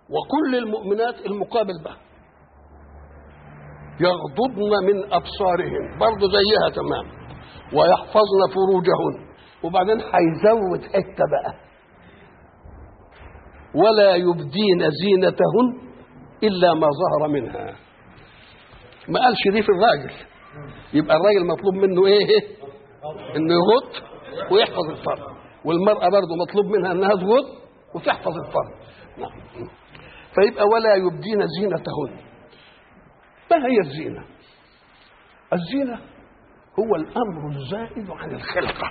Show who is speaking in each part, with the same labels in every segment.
Speaker 1: وكل المؤمنات المقابل بقى يغضضن من ابصارهن برضه زيها تمام ويحفظن فروجهن وبعدين هيزود حته بقى ولا يبدين زينتهن الا ما ظهر منها ما قالش دي في الراجل يبقى الراجل مطلوب منه ايه انه يغض ويحفظ الفرج والمراه برضه مطلوب منها انها تغض وتحفظ الفرج نعم. فيبقى ولا يبدين زينتهن ما هي الزينه الزينه هو الامر الزائد عن الخلقه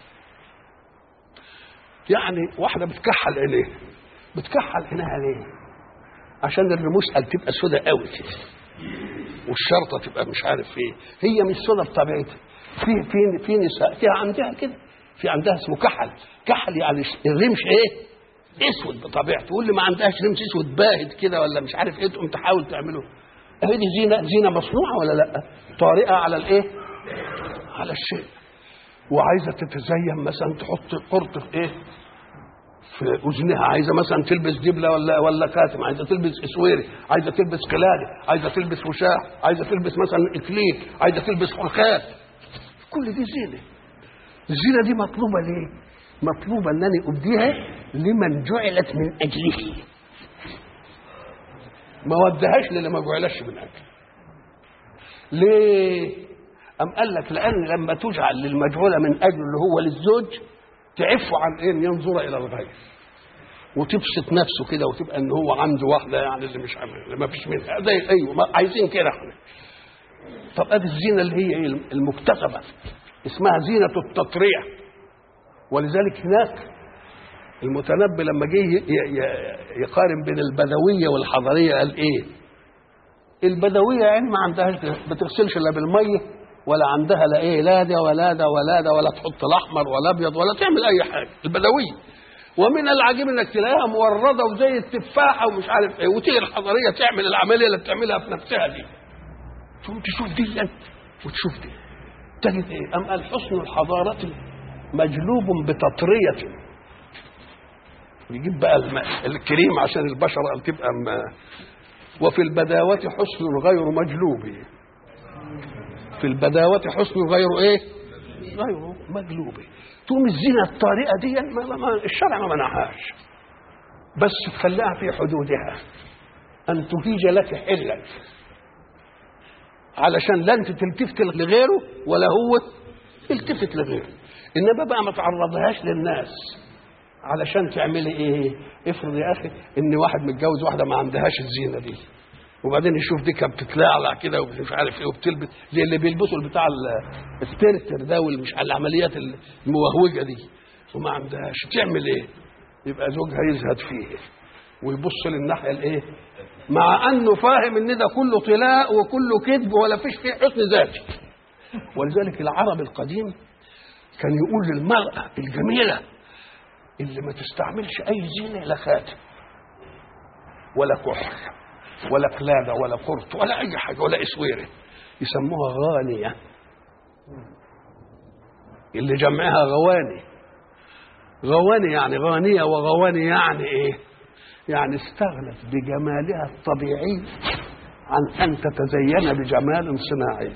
Speaker 1: يعني واحده بتكحل عينيها بتكحل عينيها ليه عشان الرموش تبقى سودة قوي كده والشرطه تبقى مش عارف ايه هي مش سودة بطبيعتها في في في نساء فيها عندها كده في عندها اسمه كحل كحل يعني الرمش ايه اسود بطبيعته واللي ما عندهاش رمش اسود باهت كده ولا مش عارف ايه تقوم تحاول تعمله اهي دي زينه زينه مصنوعه ولا لا طارئه على الايه على الشيء وعايزه تتزين مثلا تحط قرط في ايه في اذنها عايزه مثلا تلبس دبله ولا ولا كاتم عايزه تلبس اسويري عايزه تلبس قلاده عايزه تلبس وشاح عايزه تلبس مثلا اكليل عايزه تلبس خلخات كل دي زينه الزينه دي مطلوبه ليه مطلوبه انني ابديها لمن جعلت من اجله ما ودهاش للي ما جعلش من اجله ليه أم قال لك لأن لما تجعل للمجعولة من أجله اللي هو للزوج تعف عن إيه أن ينظر إلى الغير وتبسط نفسه كده وتبقى ان هو عنده واحده يعني اللي مش عامل اللي ما فيش منها زي ايوه ما عايزين كده احنا طب ادي الزينه اللي هي ايه المكتسبه اسمها زينه التطريع ولذلك هناك المتنبي لما جه يقارن بين البدويه والحضريه قال ايه البدويه يعني ما عندهاش بتغسلش الا بالميه ولا عندها لا ايه لا ده ولا ده ولا ده ولا تحط الاحمر ولا ابيض ولا تعمل اي حاجه البدويه ومن العجيب انك تلاقيها مورده وزي التفاحه ومش عارف ايه وتيجي الحضريه تعمل العمليه اللي بتعملها في نفسها دي تقوم تشوف دي وتشوف دي تجد ايه ام قال حسن الحضاره مجلوب بتطريه يجيب بقى الماء الكريم عشان البشره تبقى وفي البداوة حسن غير مجلوب في البداوة حسن غير ايه غير مجلوب تقوم الزينة الطارئة دي ما ما الشرع ما منعهاش بس تخليها في حدودها أن تهيج لك حلا علشان لا أنت تلتفت لغيره ولا هو يلتفت لغيره إنما بقى ما تعرضهاش للناس علشان تعملي ايه افرض يا اخي ان واحد متجوز واحده ما عندهاش الزينه دي وبعدين يشوف دي كانت بتتلعلع كده ومش عارف ايه وبتلبس زي اللي بيلبسوا بتاع الستيرتر ده والمش العمليات الموهوجه دي وما عندهاش تعمل ايه يبقى زوجها يزهد فيه ويبص للناحيه الايه مع انه فاهم ان ده كله طلاء وكله كذب ولا فيش فيه حسن ذاتي ولذلك العرب القديم كان يقول للمراه الجميله اللي ما تستعملش اي زينه لا خاتم ولا كحل ولا قلاده ولا قرط ولا اي حاجه ولا اسويره يسموها غانيه اللي جمعها غواني غواني يعني غانيه وغواني يعني ايه يعني استغنت بجمالها الطبيعي عن ان تتزين بجمال صناعي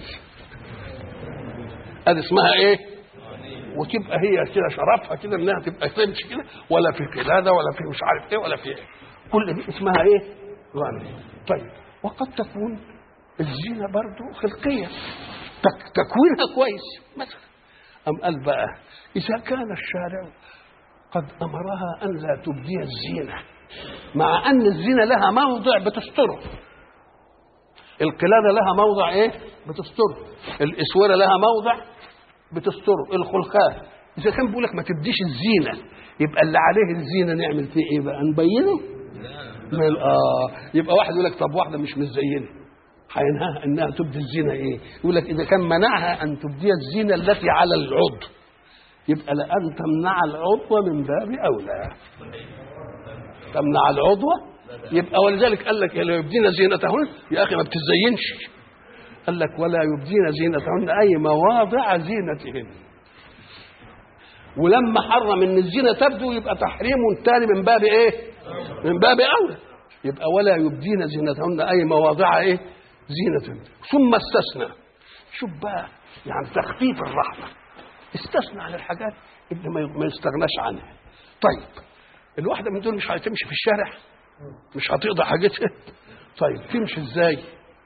Speaker 1: هذه اسمها ايه وتبقى هي كده شرفها كده انها تبقى تمشي كده ولا في قلاده ولا في مش عارف ايه ولا في ايه كل دي اسمها ايه غني طيب وقد تكون الزينه برضو خلقيه تك تكوينها كويس مثلا ام قال بقى اذا كان الشارع قد امرها ان لا تبدي الزينه مع ان الزينه لها موضع بتستره القلاده لها موضع ايه بتستره الاسوره لها موضع بتستره الخلقات اذا كان بيقول لك ما تبديش الزينه يبقى اللي عليه الزينه نعمل فيه ايه بقى نبينه من اه يبقى واحد يقول لك طب واحده مش متزينه هينهاها انها تبدي الزينه ايه يقول لك اذا كان منعها ان تبدي الزينه التي على العضو يبقى لان تمنع العضو من باب اولى تمنع العضو يبقى ولذلك قال لك لا يبدين زينتهن يا اخي ما بتزينش قال لك ولا يبدين زينتهن اي مواضع زينتهن ولما حرم ان الزينه تبدو يبقى تحريم تاني من باب ايه من باب اولى يبقى ولا يبدين زينتهن اي مواضع ايه زينة ثم استثنى شوف بقى يعني تخفيف الرحمة استثنى عن الحاجات اللي ما ما يستغناش عنها طيب الواحدة من دول مش هتمشي في الشارع مش هتقضي حاجتها طيب تمشي ازاي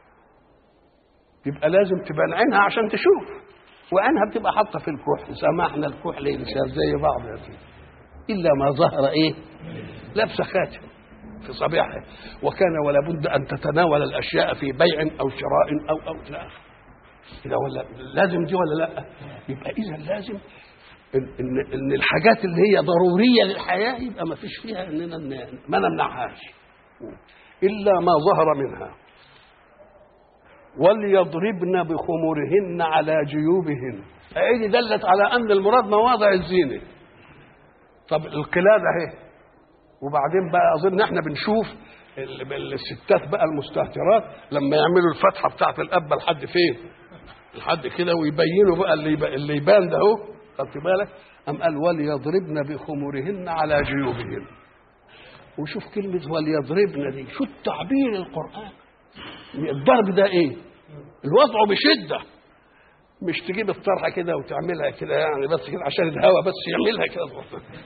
Speaker 1: يبقى لازم تبان عينها عشان تشوف وعينها بتبقى حاطه في الكحل سمحنا الكحل ينشر زي بعض يا سيدي الا ما ظهر ايه لابسه خاتم في صبيحها وكان ولا بد ان تتناول الاشياء في بيع او شراء او او الى اخره كده ولا لازم دي ولا لا يبقى اذا لازم ان ان إن الحاجات اللي هي ضروريه للحياه يبقى ما فيش فيها اننا ن- ما نمنعهاش الا ما ظهر منها وليضربن بخمرهن على جيوبهن هذه دلت على ان المراد مواضع الزينه طب القلاده اهي وبعدين بقى اظن احنا بنشوف ال- ال- الستات بقى المستهترات لما يعملوا الفتحه بتاعت القبه لحد فين لحد كده ويبينوا بقى اللي يب- اللي يبان ده اهو خدت بالك ام قال وليضربن بخمرهن على جيوبهن وشوف كلمه وليضربن دي شو التعبير القران الضرب ده ايه الوضع بشده مش تجيب الطرحه كده وتعملها كده يعني بس كده عشان الهواء بس يعملها كده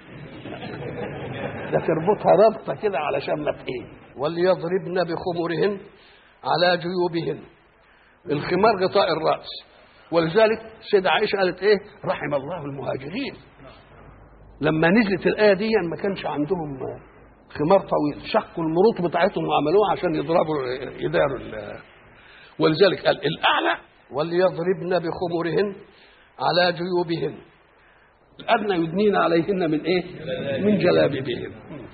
Speaker 1: ده تربطها ربطه كده علشان ما ت- ايه وليضربن بخمرهن على جيوبهن الخمار غطاء الراس ولذلك سيدة عائشة قالت ايه رحم الله المهاجرين لما نزلت الآية دي ما كانش عندهم خمار طويل شقوا المروط بتاعتهم وعملوها عشان يضربوا يداروا ال- ولذلك قال الأعلى وليضربن بخمرهن على جيوبهن الأدنى يدنين عليهن من إيه؟ من جلابيبهن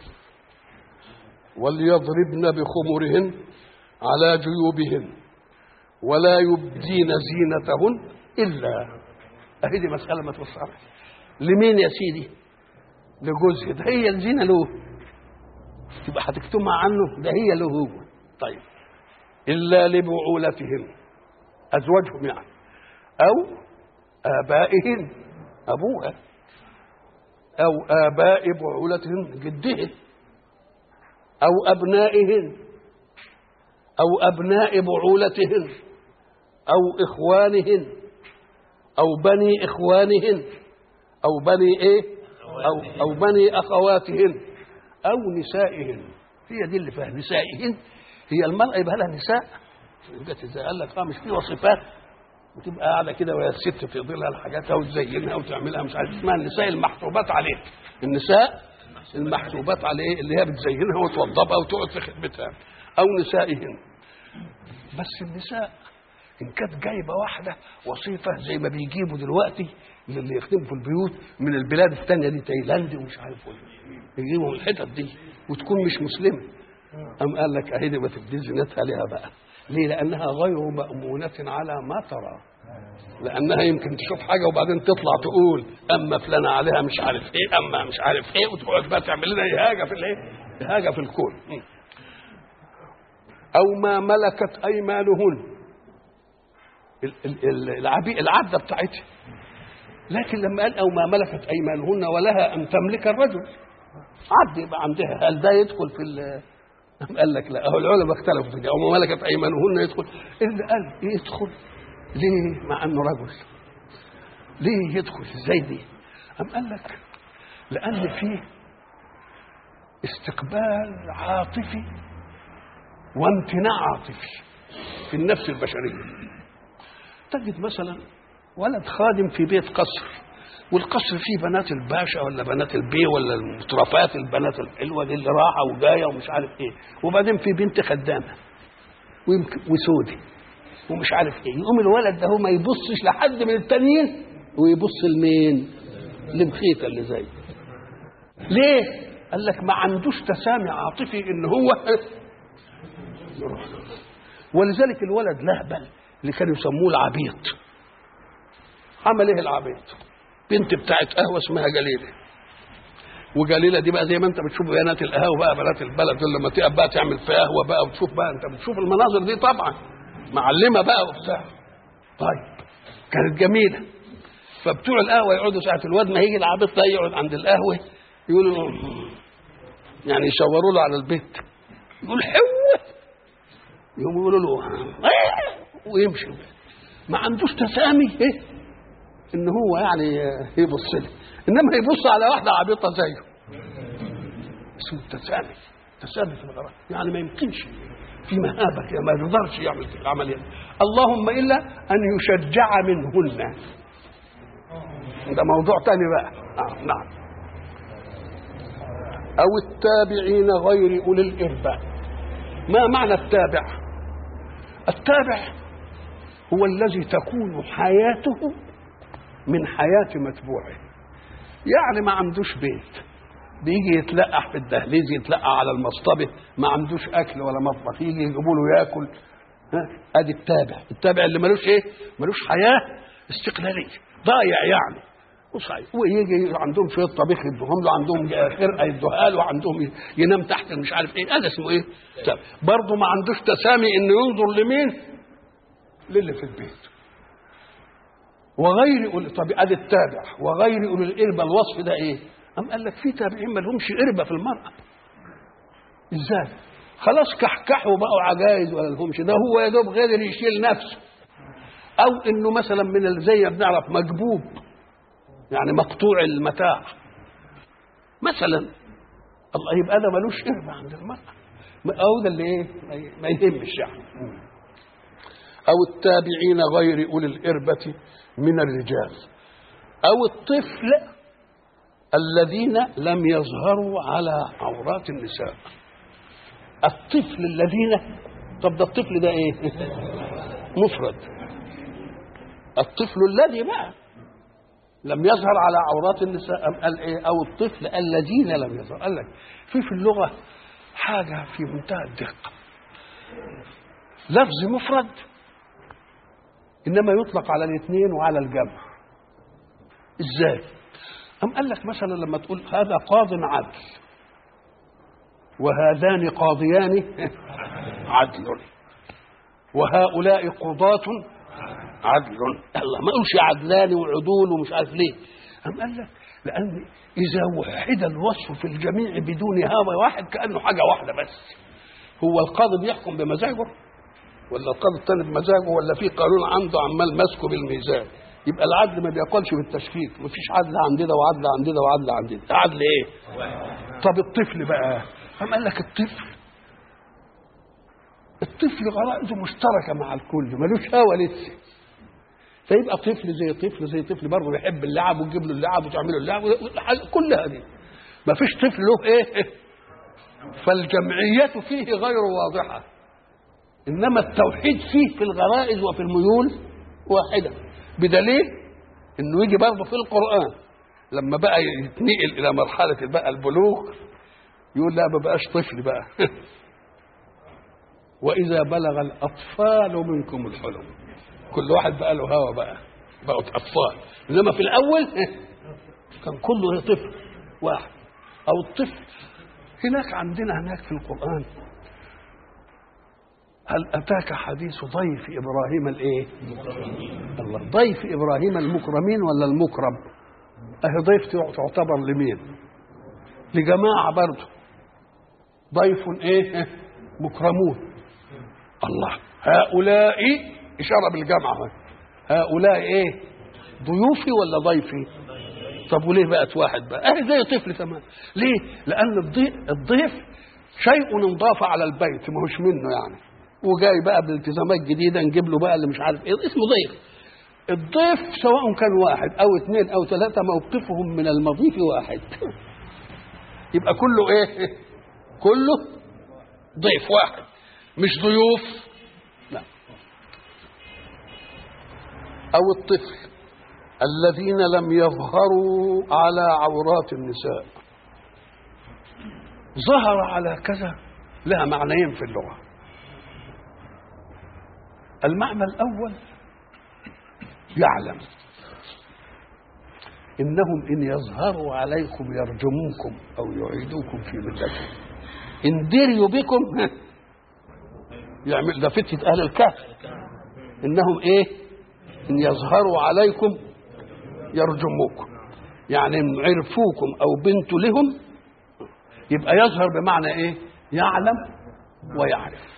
Speaker 1: وليضربن بخمرهن على جيوبهن ولا يبدين زينتهن إلا أهي دي مسألة ما توصلش لمين يا سيدي؟ لجوزها ده هي الزينة له تبقى هتكتمها عنه ده هي له هو طيب إلا لبعولتهن أزواجهم يعني أو آبائهن أبوها أو آباء بعولتهن جدهن أو أبنائهن أو أبناء بعولتهن أو إخوانهن أو بني إخوانهن أو بني إيه أو, أو بني أخواتهن أو نسائهن هي دي اللي فيها نسائهن هي المرأة يبقى لها نساء جت ازاي قال لك اه مش في وصفات وتبقى قاعده كده وهي الست تقضي لها الحاجات وتزينها وتعملها مش عارف اسمها النساء المحسوبات عليك النساء المحسوبات عليه اللي هي بتزينها وتوضبها وتقعد في خدمتها او نسائهن بس النساء ان كانت جايبه واحده وصيفه زي ما بيجيبوا دلوقتي اللي يخدموا في البيوت من البلاد الثانيه دي تايلاند ومش عارف ايه يجيبوا من الحتت دي وتكون مش مسلمه أم قال لك أهي دي ما تبدي زينتها لها بقى ليه لأنها غير مأمونة على ما ترى لأنها يمكن تشوف حاجة وبعدين تطلع تقول أما فلانة عليها مش عارف إيه أما مش عارف إيه وتقعد بقى تعمل لنا إهاجة في الإيه إهاجة في الكون م. أو ما ملكت أيمانهن ال- ال- ال- العبي العبدة بتاعتها لكن لما قال أو ما ملكت أيمانهن ولها أن تملك الرجل عبد يبقى عندها هل ده يدخل في ال قال لك لا هو العلماء اختلفوا في دي او ما ملكت ايمانهن يدخل اللي قال يدخل ليه مع انه رجل ليه يدخل ازاي دي أم قال لك لان فيه استقبال عاطفي وامتناع عاطفي في النفس البشريه تجد مثلا ولد خادم في بيت قصر والقصر فيه بنات الباشا ولا بنات البي ولا المترفات البنات الحلوه دي اللي راحه وجايه ومش عارف ايه وبعدين في بنت خدامه ويمكن وسودي ومش عارف ايه يقوم الولد ده هو ما يبصش لحد من التانيين ويبص لمين؟ لمخيطه اللي زي ليه؟ قال لك ما عندوش تسامع عاطفي ان هو يروح ولذلك الولد لهبل اللي كانوا يسموه العبيط عمل ايه العبيط؟ بنت بتاعت قهوه اسمها جليله وجليله دي بقى زي ما انت بتشوف بنات القهوه بقى بنات البلد دول لما تقف بقى تعمل في قهوه بقى وتشوف بقى انت بتشوف المناظر دي طبعا معلمه بقى وبتاع طيب كانت جميله فبتوع القهوه يقعدوا ساعه الواد ما يجي العبيط ده يقعد عند القهوه يقولوا له يعني يشاوروا له على البيت يقول حوه يقوم يقولوا له "إيه!" ويمشي ما عندوش تسامي ايه ان هو يعني يبص له انما يبص على واحده عبيطه زيه اسمه التسامي تسامي في الغرام يعني ما يمكنش في مهابه كده ما يقدرش يعمل كده العمليه اللهم الا ان يشجع منهن ده موضوع تاني بقى آه نعم او التابعين غير اولي الارباء ما معنى التابع التابع هو الذي تكون حياته من حياه متبوعه يعني ما عندوش بيت بيجي يتلقح في الدهليز يتلقح على المصطبه ما عندوش اكل ولا مطبخ يجي يجيبوا له ياكل ها ادي التابع التابع اللي ملوش ايه ملوش حياه استقلاليه ضايع يعني وصحيح ويجي عندهم شويه طبيخ يدوهم له عندهم خرقه يدوها له عندهم ينام تحت مش عارف ايه هذا اسمه ايه؟ تابع برضه ما عندوش تسامي انه ينظر لمين؟ للي في البيت وغير أولي طب ادي التابع وغير اولي الاربه الوصف ده ايه؟ أم قال لك في تابعين ما لهمش قربة في المرأة ازاي خلاص كحكحوا بقوا عجائز ولا لهمش ده هو يا دوب غير يشيل نفسه او انه مثلا من اللي زي ما بنعرف مجبوب يعني مقطوع المتاع مثلا الله يبقى ده ملوش قربة عند المرأة او ده اللي ايه ما يهمش يعني او التابعين غير اولي الاربة من الرجال او الطفل الذين لم يظهروا على عورات النساء الطفل الذين طب ده الطفل ده ايه مفرد الطفل الذي بقى لم يظهر على عورات النساء أم قال ايه او الطفل الذين لم يظهر قال لك في في اللغه حاجه في منتهى الدقه لفظ مفرد انما يطلق على الاثنين وعلى الجمع ازاي أم قال لك مثلا لما تقول هذا قاض عدل وهذان قاضيان عدل وهؤلاء قضاة عدل الله ما قالش عدلان وعدول ومش عارف ليه أم قال لك لأن إذا وحد الوصف في الجميع بدون هوى واحد كأنه حاجة واحدة بس هو القاضي بيحكم بمزاجه ولا القاضي الثاني بمزاجه ولا في قانون عنده عمال ماسكه بالميزان يبقى العدل ما بيقولش بالتشكيك مفيش عدل عندنا وعدل عندنا وعدل عندنا عدل ايه طب الطفل بقى قام قال لك الطفل الطفل غرائزه مشتركه مع الكل ملوش هوى لسه فيبقى طفل زي طفل زي طفل برضه بيحب اللعب وتجيب له اللعب وتعمل له اللعب كل هذه ما فيش طفل له ايه فالجمعية فيه غير واضحة إنما التوحيد فيه في الغرائز وفي الميول واحدة بدليل إنه يجي برضه في القرآن لما بقى يتنقل إلى مرحلة بقى البلوغ يقول لا ما بقاش طفل بقى وإذا بلغ الأطفال منكم الحلم كل واحد بقى له هوى بقى بقوا أطفال إنما في الأول كان كله طفل واحد أو الطفل هناك عندنا هناك في القرآن هل أتاك حديث ضيف إبراهيم الإيه؟ الله ضيف إبراهيم المكرمين ولا المكرم؟ أهي ضيف تعتبر لمين؟ لجماعة برضه ضيف إيه؟ مكرمون الله هؤلاء إشارة بالجمعة هؤلاء إيه؟ ضيوفي ولا ضيفي؟ طب وليه بقت واحد بقى؟ أهي زي طفل تمام ليه؟ لأن الضيف, الضيف شيء انضاف على البيت ما هوش منه يعني وجاي بقى بالتزامات جديده نجيب له بقى اللي مش عارف ايه اسمه ضيف الضيف سواء كان واحد او اثنين او ثلاثه موقفهم من المضيف واحد يبقى كله ايه كله ضيف واحد مش ضيوف لا او الطفل الذين لم يظهروا على عورات النساء ظهر على كذا لها معنيين في اللغه المعنى الأول يعلم إنهم إن يظهروا عليكم يرجموكم أو يعيدوكم في ملتهم إن دريوا بكم يعمل ده فتنة أهل الكهف إنهم إيه إن يظهروا عليكم يرجموكم يعني إن عرفوكم أو بنتوا لهم يبقى يظهر بمعنى إيه يعلم ويعرف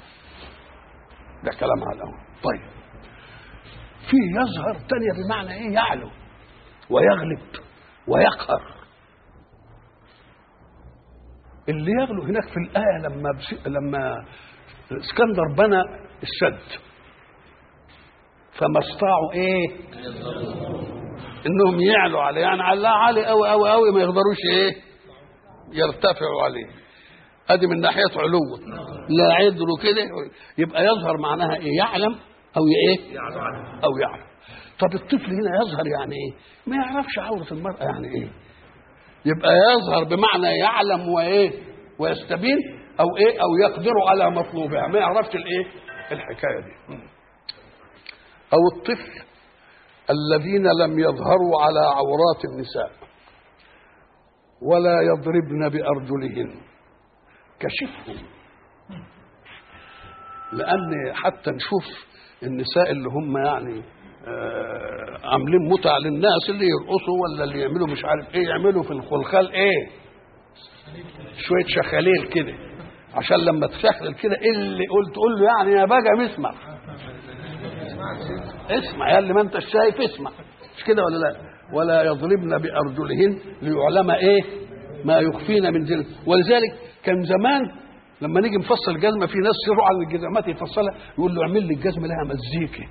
Speaker 1: ده كلام على الأول طيب في يظهر تانية بمعنى ايه يعلو ويغلب ويقهر اللي يغلو هناك في الآية لما بس... لما اسكندر بنى السد فما استطاعوا ايه انهم يعلوا عليه يعني علاه عالي قوي قوي قوي ما يقدروش ايه يرتفعوا عليه ادي من ناحيه علو لا عدلوا كده يبقى يظهر معناها ايه يعلم او ايه او يعلم طب الطفل هنا يظهر يعني ايه ما يعرفش عوره المراه يعني ايه يبقى يظهر بمعنى يعلم وايه ويستبين او ايه او يقدر على مطلوبها ما يعرفش الايه الحكايه دي او الطفل الذين لم يظهروا على عورات النساء ولا يضربن بارجلهن كشفهم لان حتى نشوف النساء اللي هم يعني آه عاملين متع للناس اللي يرقصوا ولا اللي يعملوا مش عارف ايه يعملوا في الخلخال ايه شويه شخاليل كده عشان لما تشخلل كده اللي قلت تقول له يعني يا بقى اسمع اسمع يا اللي ما انت شايف اسمع مش كده ولا لا ولا يضربن بارجلهن ليعلم ايه ما يخفين من ذلك ولذلك كان زمان لما نيجي نفصل الجزمه في ناس يروحوا على الجزمات يفصلها يقول له اعمل لي الجزمه لها مزيكا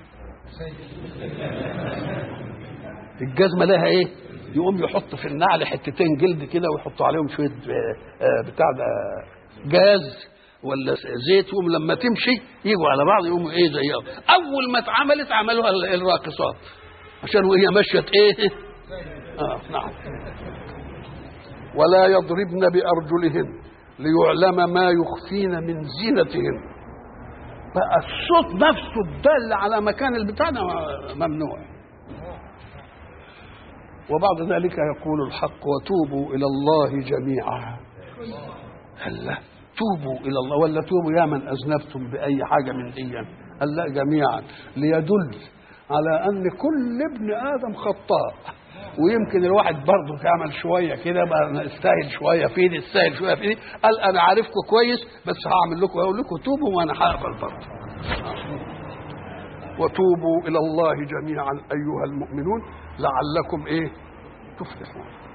Speaker 1: الجزمه لها ايه يقوم يحط في النعل حتتين جلد كده ويحط عليهم شويه بتاع ده جاز ولا زيت يقوم لما تمشي يجوا على بعض يقوموا ايه زيهم اول ما اتعملت عملوها الراقصات عشان وهي مشيت ايه اه نعم ولا يضربن بارجلهن ليعلم ما يخفين من زينتهن بقى الصوت نفسه الدال على مكان البتاع ده ممنوع وبعد ذلك يقول الحق وتوبوا الى الله جميعا هلا توبوا الى الله ولا توبوا يا من اذنبتم باي حاجه من دي قال لا جميعا ليدل على ان كل ابن ادم خطاء ويمكن الواحد برضه تعمل شويه كده بقى استاهل شويه في دي استاهل شويه في دي قال انا عارفكم كويس بس هعمل لكم اقول لكم توبوا وانا هقبل برضه وتوبوا الى الله جميعا ايها المؤمنون لعلكم ايه تفلحون